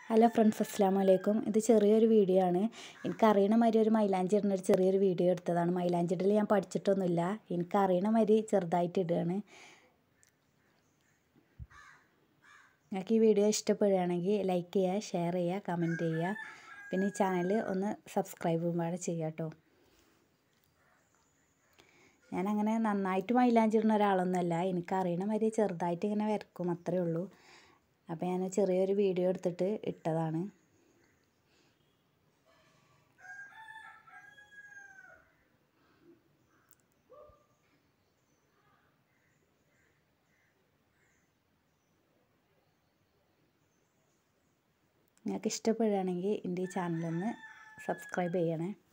hello friends അസ്സാം വലൈക്കും ഇത് ചെറിയൊരു വീഡിയോ ആണ് എനിക്കറിയണ മാതിരി ഒരു മൈലാഞ്ചി ഇടുന്ന ഒരു ചെറിയൊരു വീഡിയോ എടുത്തതാണ് മൈലാഞ്ചി ഇടൽ ഞാൻ പഠിച്ചിട്ടൊന്നുമില്ല എനിക്കറിയണ മാതിരി ചെറുതായിട്ട് ഇടുകയാണ് നിങ്ങൾക്ക് ഈ വീഡിയോ ഇഷ്ടപ്പെടുകയാണെങ്കിൽ ലൈക്ക് ചെയ്യുക ഷെയർ ചെയ്യുക കമൻറ്റ് ചെയ്യുക പിന്നെ ഈ ചാനൽ ഒന്ന് സബ്സ്ക്രൈബും കൂടെ ചെയ്യുക കേട്ടോ ഞാനങ്ങനെ നന്നായിട്ട് മൈലാഞ്ചി ഇടുന്ന ഒരാളൊന്നുമല്ല എനിക്കറിയണ മാതിരി ചെറുതായിട്ട് ഇങ്ങനെ വരക്കും അത്രയേ ഉള്ളൂ അപ്പോൾ ഞാൻ ചെറിയൊരു വീഡിയോ എടുത്തിട്ട് ഇട്ടതാണ് നിങ്ങൾക്ക് ഇഷ്ടപ്പെടുകയാണെങ്കിൽ എൻ്റെ ഈ ചാനലൊന്ന് സബ്സ്ക്രൈബ് ചെയ്യണേ